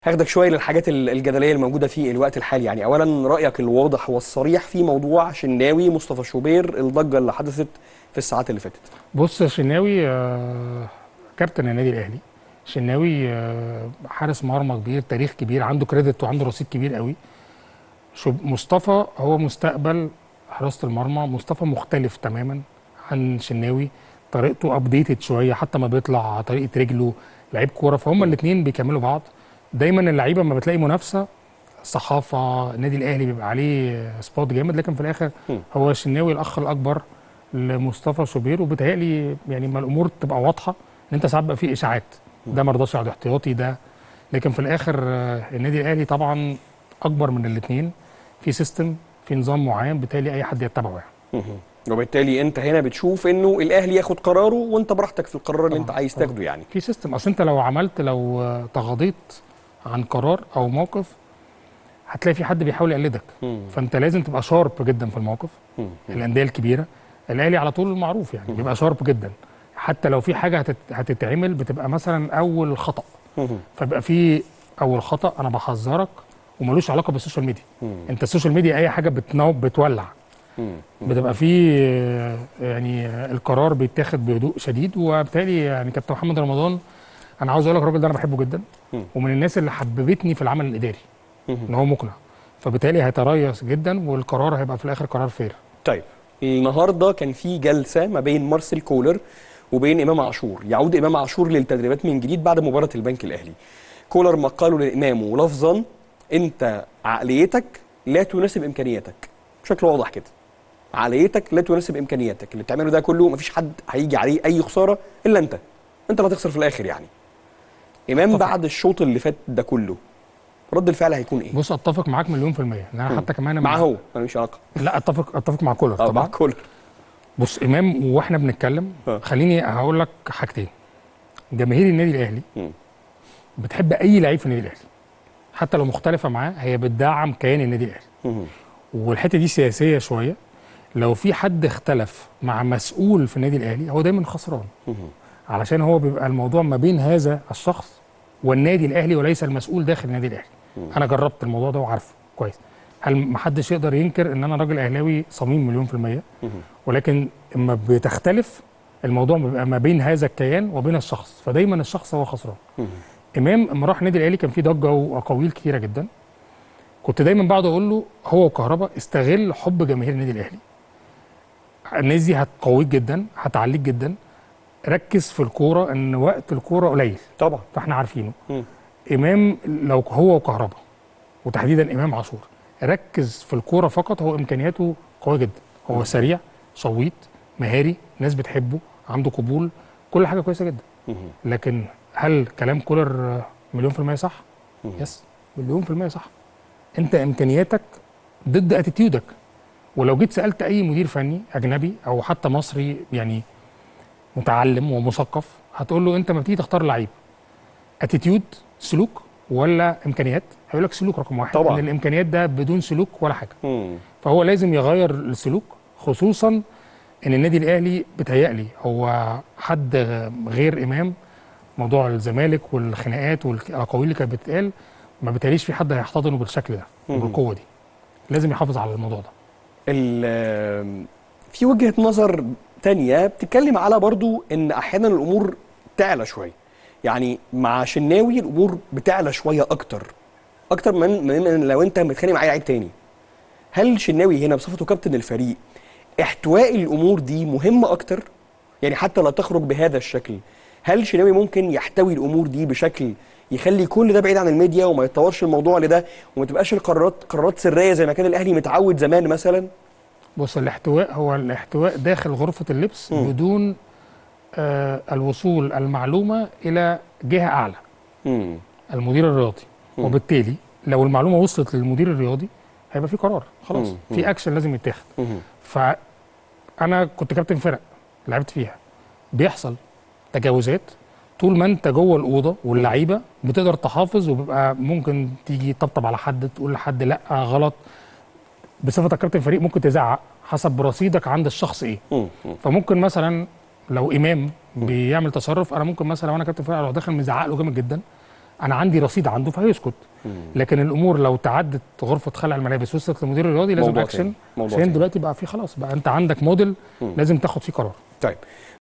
هاخدك شويه للحاجات ال- الجدليه الموجوده في الوقت الحالي يعني اولا رايك الواضح والصريح في موضوع شناوي مصطفى شوبير الضجه اللي حدثت في الساعات اللي فاتت بص شناوي آه، كابتن النادي الاهلي شناوي آه، حارس مرمى كبير تاريخ كبير عنده كريدت وعنده رصيد كبير قوي شو مصطفى هو مستقبل حراسه المرمى مصطفى مختلف تماما عن شناوي طريقته ابديتد شويه حتى ما بيطلع طريقه رجله لعيب كوره فهم الاثنين بيكملوا بعض دايما اللعيبه لما بتلاقي منافسه الصحافه النادي الاهلي بيبقى عليه سبوت جامد لكن في الاخر مم. هو الشناوي الاخ الاكبر لمصطفى شوبير وبيتهيألي يعني ما الامور تبقى واضحه ان انت ساعات بقى في اشاعات ده ما رضاش يقعد احتياطي ده لكن في الاخر آه، النادي الاهلي طبعا اكبر من الاثنين في سيستم في نظام معين بالتالي اي حد يتبعه يعني وبالتالي انت هنا بتشوف انه الاهلي ياخد قراره وانت براحتك في القرار اللي انت طبعاً، عايز طبعاً. تاخده يعني في سيستم اصل انت لو عملت لو آه، تغاضيت عن قرار او موقف هتلاقي في حد بيحاول يقلدك فانت لازم تبقى شارب جدا في الموقف الانديه الكبيره الاهلي على طول معروف يعني بيبقى شارب جدا حتى لو في حاجه هتت... هتتعمل بتبقى مثلا اول خطا فبقى في اول خطا انا بحذرك وملوش علاقه بالسوشيال ميديا انت السوشيال ميديا اي حاجه بتنو بتولع بتبقى في آه، يعني آه، القرار بيتاخد بهدوء شديد وبالتالي يعني كابتن محمد رمضان انا عاوز اقول لك الراجل ده انا بحبه جدا ومن الناس اللي حببتني في العمل الاداري ان هو مقنع فبالتالي هيتريث جدا والقرار هيبقى في الاخر قرار فير طيب النهارده كان في جلسه ما بين مارسيل كولر وبين امام عاشور يعود امام عاشور للتدريبات من جديد بعد مباراه البنك الاهلي كولر ما قاله لامامه لفظا انت عقليتك لا تناسب امكانياتك بشكل واضح كده عقليتك لا تناسب امكانياتك اللي بتعمله ده كله مفيش حد هيجي عليه اي خساره الا انت انت اللي هتخسر في الاخر يعني امام اتفق. بعد الشوط اللي فات ده كله رد الفعل هيكون ايه بص اتفق معاك مليون في الميه ان انا حتى كمان مع هو ملوش علاقه لا اتفق اتفق مع كولر اه مع طبعا كولر بص امام واحنا بنتكلم آه. خليني هقول لك حاجتين جماهير النادي الاهلي مم. بتحب اي لعيب في النادي الاهلي حتى لو مختلفه معاه هي بتدعم كيان النادي الاهلي مم. والحته دي سياسيه شويه لو في حد اختلف مع مسؤول في النادي الاهلي هو دايما خسران مم. علشان هو بيبقى الموضوع ما بين هذا الشخص والنادي الاهلي وليس المسؤول داخل النادي الاهلي انا جربت الموضوع ده وعارفه كويس هل محدش يقدر ينكر ان انا راجل اهلاوي صميم مليون في الميه ولكن اما بتختلف الموضوع بيبقى ما بين هذا الكيان وبين الشخص فدايما الشخص هو خسران امام اما راح النادي الاهلي كان في ضجه واقاويل كتيره جدا كنت دايما بقعد اقول له هو وكهربا استغل حب جماهير النادي الاهلي الناس دي هتقويك جدا هتعليك جدا ركز في الكوره ان وقت الكوره قليل طبعا فاحنا عارفينه مم. امام لو هو وكهربا وتحديدا امام عاشور ركز في الكوره فقط هو امكانياته قويه جدا هو سريع شويط مهاري ناس بتحبه عنده قبول كل حاجه كويسه جدا مم. لكن هل كلام كولر آه، مليون في المية صح؟ يس مليون في المية صح انت امكانياتك ضد اتيتيودك ولو جيت سالت اي مدير فني اجنبي او حتى مصري يعني متعلم ومثقف هتقول له انت ما بتيجي تختار لعيب اتيتيود سلوك ولا امكانيات هيقول لك سلوك رقم واحد طبعاً. ان الامكانيات ده بدون سلوك ولا حاجه مم. فهو لازم يغير السلوك خصوصا ان النادي الاهلي بتهيألي هو حد غير امام موضوع الزمالك والخناقات والاقاويل اللي كانت بتتقال ما بتهيأليش في حد هيحتضنه بالشكل ده وبالقوه دي لازم يحافظ على الموضوع ده ال- في وجهة نظر تانية بتتكلم على برضو ان احيانا الامور تعلى شوية يعني مع شناوي الامور بتعلى شوية اكتر اكتر من, من من لو انت متخانق مع اي لعيب تاني هل شناوي هنا بصفته كابتن الفريق احتواء الامور دي مهمة اكتر يعني حتى لا تخرج بهذا الشكل هل شناوي ممكن يحتوي الامور دي بشكل يخلي كل ده بعيد عن الميديا وما يتطورش الموضوع لده وما تبقاش القرارات قرارات سريه زي ما كان الاهلي متعود زمان مثلا بص الاحتواء هو الاحتواء داخل غرفه اللبس مم. بدون آه الوصول المعلومه الى جهه اعلى امم المدير الرياضي مم. وبالتالي لو المعلومه وصلت للمدير الرياضي هيبقى في قرار خلاص مم. في اكشن لازم يتاخد مم. فانا كنت كابتن فرق لعبت فيها بيحصل تجاوزات طول ما انت جوه الاوضه واللعيبه بتقدر تحافظ وبيبقى ممكن تيجي تطبطب على حد تقول لحد لا غلط بصفتك كابتن فريق ممكن تزعق حسب رصيدك عند الشخص ايه مم. فممكن مثلا لو امام بيعمل تصرف انا ممكن مثلا وانا كابتن فرقه اروح داخل مزعق له جامد جدا انا عندي رصيد عنده فهيسكت لكن الامور لو تعدت غرفه خلع الملابس وصلت للمدير الرياضي لازم موضوع اكشن تاني. موضوع عشان تاني. دلوقتي بقى في خلاص بقى انت عندك موديل لازم تاخد فيه قرار طيب